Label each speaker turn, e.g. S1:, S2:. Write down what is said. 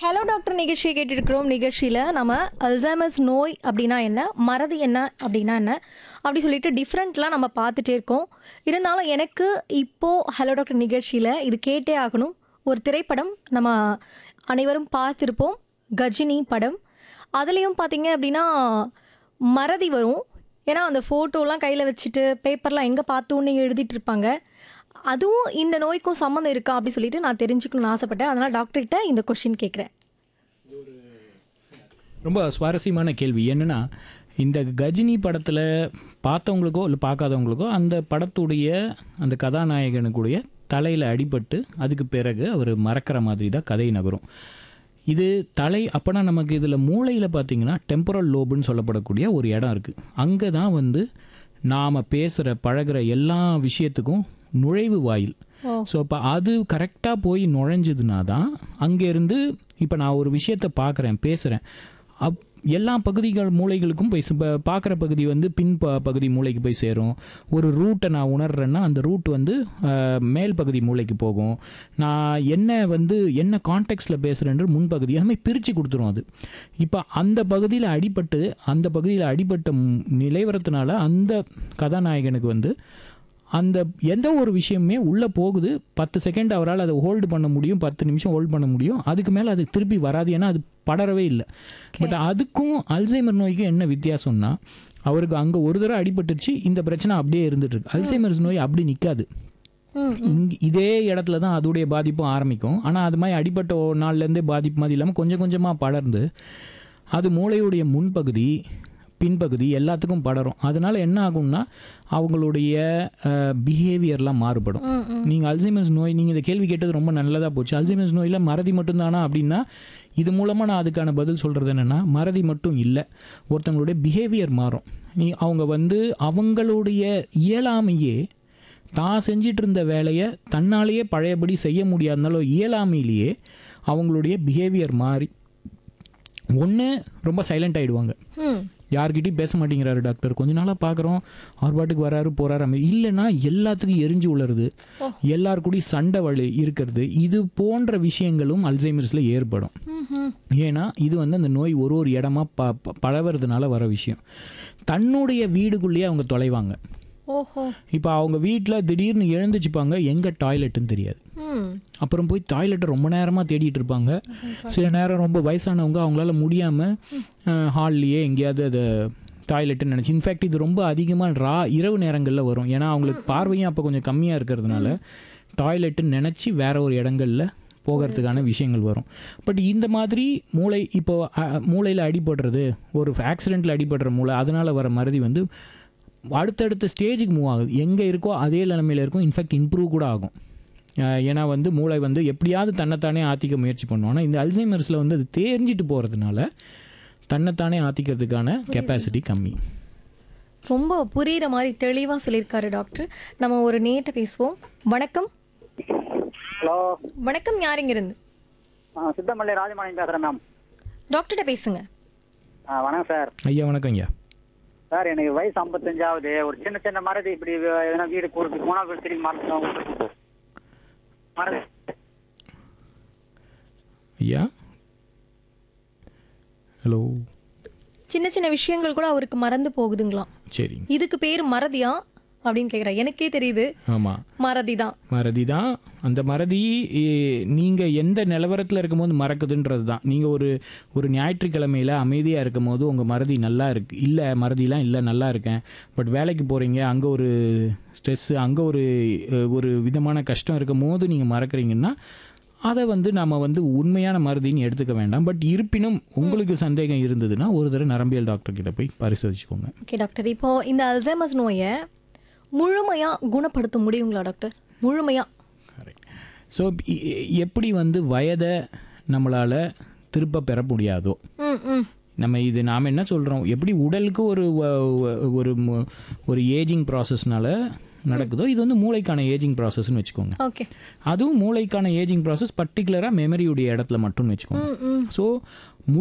S1: Hello doctor நிகழ்ச்சியை கேட்டுருக்கிறோம் நிகழ்ச்சியில் நம்ம அல்சைமஸ் நோய் அப்படின்னா என்ன மறதி என்ன அப்படின்னா என்ன அப்படி சொல்லிட்டு டிஃப்ரெண்ட்லாம் நம்ம பார்த்துட்டே இருக்கோம் இருந்தாலும் எனக்கு இப்போது ஹலோ டாக்டர் நிகழ்ச்சியில் இது கேட்டே ஆகணும் ஒரு திரைப்படம் நம்ம அனைவரும் பார்த்துருப்போம் கஜினி படம் அதுலேயும் பார்த்தீங்க அப்படின்னா மறதி வரும் ஏன்னா அந்த ஃபோட்டோலாம் கையில் வச்சுட்டு பேப்பர்லாம் எங்கே பார்த்தோன்னு எழுதிட்டு இருப்பாங்க அதுவும் இந்த நோய்க்கும் சம்மந்தம் இருக்கா அப்படி சொல்லிட்டு நான் தெரிஞ்சுக்கணும்னு ஆசைப்பட்டேன் அதனால் டாக்டர்கிட்ட இந்த கொஷின் கேட்குறேன்
S2: ரொம்ப சுவாரஸ்யமான கேள்வி என்னன்னா இந்த கஜினி படத்தில் பார்த்தவங்களுக்கோ இல்லை பார்க்காதவங்களுக்கோ அந்த படத்துடைய அந்த கதாநாயகனுக்குடைய தலையில் அடிபட்டு அதுக்கு பிறகு அவர் மறக்கிற மாதிரி தான் கதை நகரும் இது தலை அப்போனா நமக்கு இதில் மூளையில் பார்த்தீங்கன்னா டெம்பரல் லோபுன்னு சொல்லப்படக்கூடிய ஒரு இடம் இருக்குது அங்கே தான் வந்து நாம் பேசுகிற பழகுற எல்லா விஷயத்துக்கும் நுழைவு வாயில்
S1: ஓ.
S2: ஸோ இப்போ அது கரெக்டாக போய் நுழைஞ்சதுனா தான் அங்கேருந்து இப்போ நான் ஒரு விஷயத்தை பார்க்குறேன் பேசுகிறேன் அப் எல்லா பகுதிகள் மூளைகளுக்கும் போய் இப்போ பார்க்குற பகுதி வந்து பின் ப பகுதி மூளைக்கு போய் சேரும் ஒரு ரூட்டை நான் உணர்றேன்னா அந்த ரூட் வந்து அஹ், மேல் பகுதி மூளைக்கு போகும் நான் என்ன வந்து என்ன கான்டெக்ட்ஸில் பேசுகிறேன்ற முன்பகுதி அந்த மாதிரி பிரித்து கொடுத்துரும் அது இப்போ அந்த பகுதியில் அடிபட்டு அந்த பகுதியில் அடிபட்ட ம்- நிலைவரத்தினால அந்த கதாநாயகனுக்கு வந்து அந்த எந்த ஒரு விஷயமே உள்ளே போகுது பத்து செகண்ட் அவரால் அதை ஹோல்டு பண்ண முடியும் பத்து நிமிஷம் ஹோல்ட் பண்ண முடியும் அதுக்கு மேலே அது திருப்பி வராது ஏன்னா அது படரவே இல்லை பட் அதுக்கும் அல்சைமர் நோய்க்கும் என்ன வித்தியாசம்னா அவருக்கு அங்கே ஒரு தடவை அடிபட்டுருச்சு இந்த பிரச்சனை அப்படியே இருந்துட்டு இருக்கு அல்சைமர்ஸ் நோய் அப்படி நிற்காது
S1: ம்
S2: இங்க இதே இடத்துல தான் அதோடைய பாதிப்பும் ஆரம்பிக்கும் ஆனால் அது மாதிரி அடிப்பட்ட ஒரு நாள்லேருந்தே பாதிப்பு மாதிரி இல்லாமல் கொஞ்சம் கொஞ்சமாக படர்ந்து அது மூளையுடைய முன்பகுதி பின்பகுதி எல்லாத்துக்கும் படரும் அதனால என்ன ஆகும்னா அவங்களுடைய பிஹேவியர்லாம் மாறுபடும்
S1: ம் ம்
S2: நீங்கள் அல்சைமர்ஸ் நோய் நீங்கள் இந்த கேள்வி கேட்டது ரொம்ப நல்லதாக போச்சு அல்சைமர்ஸ் நோயில் மறதி மட்டும்தானா அப்படின்னா இது மூலமாக நான் அதுக்கான பதில் சொல்கிறது என்னென்னா மறதி மட்டும் இல்லை ஒருத்தவங்களுடைய பிஹேவியர் மாறும் நீ அவங்க வந்து அவங்களுடைய இயலாமையே தான் செஞ்சிட்டு இருந்த வேலையை தன்னாலேயே பழையபடி செய்ய முடியாதனால இயலாமையிலேயே அவங்களுடைய பிஹேவியர் மாறி ஒன்று ரொம்ப சைலண்ட் ஆகிடுவாங்க
S1: ம்
S2: யார்கிட்டயும் பேச மாட்டேங்கிறாரு டாக்டர் கொஞ்ச நாளாக பார்க்குறோம் அவர் பாட்டுக்கு வராரு போறாரு அப்படி இல்லைன்னா எல்லாத்துக்கும் எரிஞ்சு உளருது எல்லார் கூடயும் சண்டை வழி இருக்கிறது இது போன்ற விஷயங்களும் அல்சைமர்ஸில் ஏற்படும்
S1: ம் ம்
S2: ஏன்னா இது வந்து அந்த நோய் ஒரு ஒரு இடமா ப ப- பரவறதுனால வர விஷயம் தன்னுடைய வீடுக்குள்ளேயே அவங்க தொலைவாங்க
S1: ஓஹோ
S2: இப்போ அவங்க வீட்டில் திடீர்னு எழுந்துச்சுப்பாங்க எங்கே டாய்லெட்டுன்னு தெரியாது
S1: ம்
S2: அப்புறம் போய் டாய்லெட்டை ரொம்ப நேரமாக தேடிட்டு இருப்பாங்க சில நேரம் ரொம்ப வயசானவங்க அவங்களால முடியாமல் ஹால்லையே எங்கேயாவது அதை டாய்லெட்டுன்னு நினச்சி இன்ஃபேக்ட் இது ரொம்ப அதிகமாக ரா இரவு நேரங்களில் வரும் ஏன்னா அவங்களுக்கு பார்வையும் அப்போ கொஞ்சம் கம்மியாக இருக்கிறதுனால டாய்லெட்டுன்னு நினச்சி வேற ஒரு இடங்களில் போகிறதுக்கான விஷயங்கள் வரும் பட் இந்த மாதிரி மூளை இப்போ மூளையில் அடிபடுறது ஒரு ஆக்சிடெண்ட்டில் அடிபடுற மூளை அதனால் வர மருதி வந்து அடுத்தடுத்த ஸ்டேஜுக்கு மூவ் ஆகுது எங்கே இருக்கோ அதே நிலமையில இருக்கும் இன்ஃபேக்ட் இம்ப்ரூவ் கூட ஆகும் அஹ் ஏன்னா வந்து மூளை வந்து எப்படியாவது தன்னைத்தானே ஆற்றிக்க முயற்சி பண்ணும் ஆனால் இந்த அல்சைமர்ஸில் வந்து அது தேர்ஞ்சிட்டு போகிறதுனால தன்னைத்தானே ஆற்றிக்கிறதுக்கான கெப்பாசிட்டி கம்மி
S1: ரொம்ப புரியுற மாதிரி தெளிவாக சொல்லியிருக்காரு டாக்டர் நம்ம ஒரு நேட்ட பேசுவோம் வணக்கம்
S3: ஹலோ
S1: வணக்கம் யாருங்க இருந்து
S3: ஆ, சித்தமல்லி ராஜமாணி பேசுகிறேன் மேம்
S1: டாக்டர்கிட்ட பேசுங்க
S3: ஆ வணக்கம் சார்
S2: ஐயா வணக்கம் ஐயா
S3: சார் எனக்கு வயசு ஐம்பத்தஞ்சாவது ஒரு சின்ன சின்ன மரது இப்படி வே- எதனா வீடு கொடுத்து போனால் போய் திரும்பி மறந்து மறந்து
S2: ஐயா ஹலோ
S1: சின்ன சின்ன விஷயங்கள் கூட அவருக்கு மறந்து போகுதுங்களாம்
S2: சரி
S1: இதுக்கு பேர் மறதியா அப்படின்னு கேட்குறேன் எனக்கே தெரியுது
S2: ஆமாம்
S1: மறதி தான்
S2: மறதி தான் அந்த மறதி நீங்கள் எந்த நிலவரத்தில் இருக்கும்போது மறக்குதுன்றது தான் நீங்கள் ஒரு ஒரு ஞாயிற்றுக்கிழமையில் அமைதியாக இருக்கும் போது உங்கள் மறதி நல்லா இருக்கு இல்லை மறதிலாம் இல்லை நல்லா இருக்கேன் பட் வேலைக்கு போகிறீங்க அங்கே ஒரு ஸ்ட்ரெஸ்ஸு அங்கே ஒரு அஹ், ஒரு விதமான கஷ்டம் இருக்கும் போது நீங்கள் மறக்கிறீங்கன்னா அதை வந்து நம்ம வந்து உண்மையான மருதின்னு எடுத்துக்க வேண்டாம் பட் இருப்பினும் உங்களுக்கு சந்தேகம் இருந்ததுன்னா ஒரு தடவை நரம்பியல் டாக்டர் கிட்ட போய் பரிசோதிச்சுக்கோங்க
S1: ஓகே டாக்டர் இப்போ இந்த அல்சைமஸ் நோயை முழுமையா குணப்படுத்த முடியுங்களா டாக்டர் முழுமையா
S2: கரெக்ட் ஸோ எப்படி வந்து வயதை நம்மளால் திருப்ப பெற முடியாதோ
S1: ம் ம்
S2: நம்ம இது நாம் என்ன சொல்கிறோம் எப்படி உடலுக்கு ஒரு வ- வ- ஒரு மு- ஒரு ஏஜிங் ப்ராசஸ்னால நடக்குதோ இது வந்து மூளைக்கான ஏஜிங் ப்ராசஸ்னு வச்சுக்கோங்க
S1: ஓகே
S2: அதுவும் மூளைக்கான ஏஜிங் ப்ராசஸ் பர்டிகுலராக மெமரியுடைய இடத்துல மட்டும்னு வச்சுக்கோங்க
S1: ம் ம்
S2: ஸோ